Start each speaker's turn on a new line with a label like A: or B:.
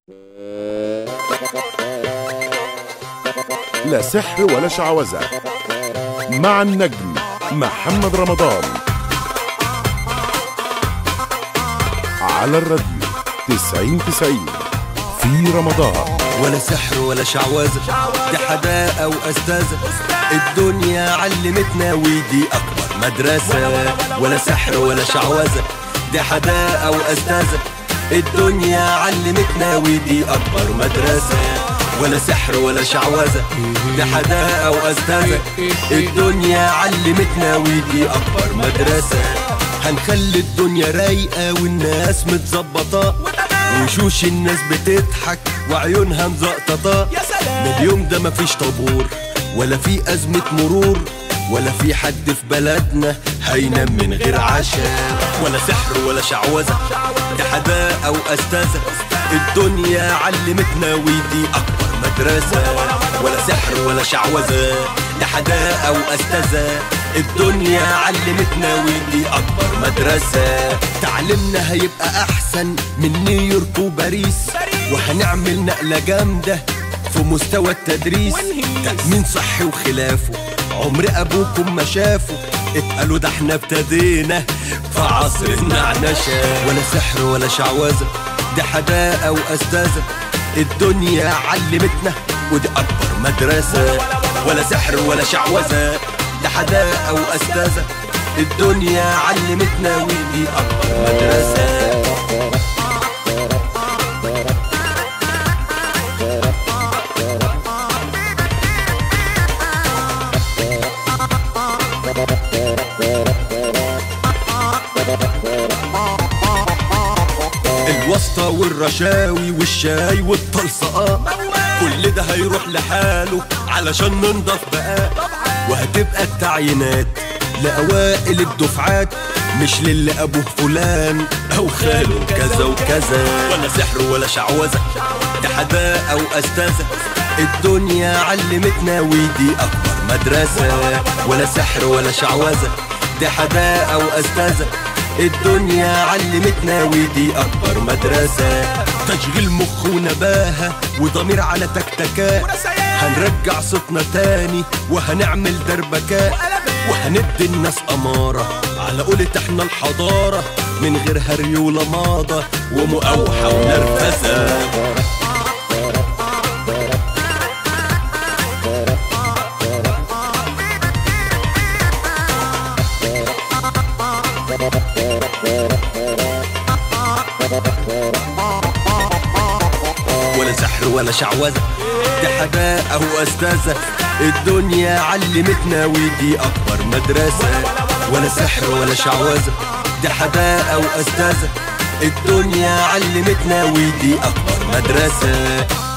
A: لا سحر ولا شعوذة مع النجم محمد رمضان على الراديو تسعين تسعين في رمضان
B: ولا سحر ولا شعوذة دي حداقة وأستاذة الدنيا علمتنا ودي أكبر مدرسة ولا سحر ولا شعوذة دي حداقة وأستاذة الدنيا علمتنا ودي أكبر مدرسة ولا سحر ولا شعوذة دي حداقة وأستاذة الدنيا علمتنا ودي أكبر مدرسة هنخلي الدنيا رايقة والناس متظبطة وشوش الناس بتضحك وعيونها مزقططة من اليوم ده مفيش طابور ولا في أزمة مرور ولا في حد في بلدنا هينام من غير عشاء ولا سحر ولا شعوذة دي حداقة وأستاذة الدنيا علمتنا ودي أكبر مدرسة ولا سحر ولا شعوذة دي حداقة وأستاذة الدنيا علمتنا ودي أكبر مدرسة تعليمنا هيبقى أحسن من نيويورك وباريس وهنعمل نقلة جامدة في مستوى التدريس تأمين صحي وخلافه عمر أبوكم ما شافه اتقالوا ده احنا ابتدينا في عصر النعنشة ولا سحر ولا شعوذة دي حداقة وأستاذة الدنيا علمتنا ودي أكبر مدرسة ولا سحر ولا شعوذة دي حداقة وأستاذة الدنيا علمتنا ودي أكبر مدرسة الواسطة والرشاوي والشاي والطلصقة كل ده هيروح لحاله علشان ننضف بقى وهتبقى التعيينات لأوائل الدفعات مش للي أبوه فلان أو خاله كذا وكذا ولا سحر ولا شعوذة دي حداقة وأستاذة الدنيا علمتنا ودي أكبر مدرسة ولا سحر ولا شعوذة دي حداقة وأستاذة الدنيا علمتنا ودي أكبر مدرسة تشغيل مخ ونباهة وضمير على تكتكات هنرجع صوتنا تاني وهنعمل دربكات وهندي الناس أمارة على قولة احنا الحضارة من غير هري ولماضة ومقاوحة ونرفزة ولا سحر ولا شعوذة دي حداقة وأستاذة الدنيا علمتنا ودي أكبر مدرسة ولا سحر ولا شعوذة دي حداقة وأستاذة الدنيا علمتنا ودي أكبر مدرسة